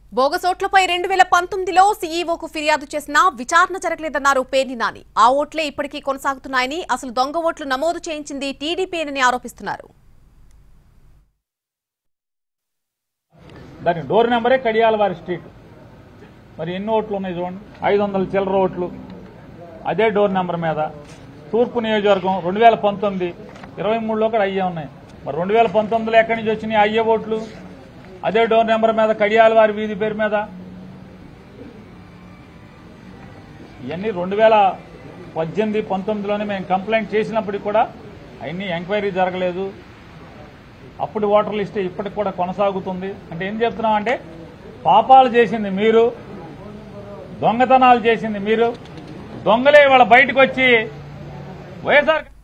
బోగసోట్లపై రెండు వేల పంతొమ్మిదిలో సీఈఓకు ఫిర్యాదు చేసినా విచారణ జరగలేదన్నారు పేర్ని నాని ఆ ఓట్లే ఇప్పటికీ కొనసాగుతున్నాయని అసలు దొంగ ఓట్లు నమోదు చేయించింది టీడీపీనని ఆరోపిస్తున్నారు దాని డోర్ నెంబరే కడియాల వారి స్ట్రీట్ మరి ఎన్ని ఓట్లు ఉన్నాయి చూడండి ఐదు వందల చిల్లర ఓట్లు అదే డోర్ నెంబర్ మీద తూర్పు నియోజకవర్గం రెండు వేల పంతొమ్మిది ఇరవై మూడులో కూడా అయ్యే ఉన్నాయి మరి రెండు వేల పంతొమ్మిదిలో ఎక్కడి నుంచి వచ్చినాయి అయ్యే ఓట్లు అదే డోర్ నెంబర్ మీద కడియాల వారి వీధి పేరు మీద ఇవన్నీ రెండు వేల పద్దెనిమిది పంతొమ్మిదిలోనే మేము కంప్లైంట్ చేసినప్పటికి కూడా అవన్నీ ఎంక్వైరీ జరగలేదు అప్పుడు ఓటర్ లిస్ట్ ఇప్పటికి కూడా కొనసాగుతుంది అంటే ఏం చెప్తున్నాం అంటే పాపాలు చేసింది మీరు దొంగతనాలు చేసింది మీరు దొంగలే వాళ్ళ బయటకు వచ్చి వైఎస్ఆర్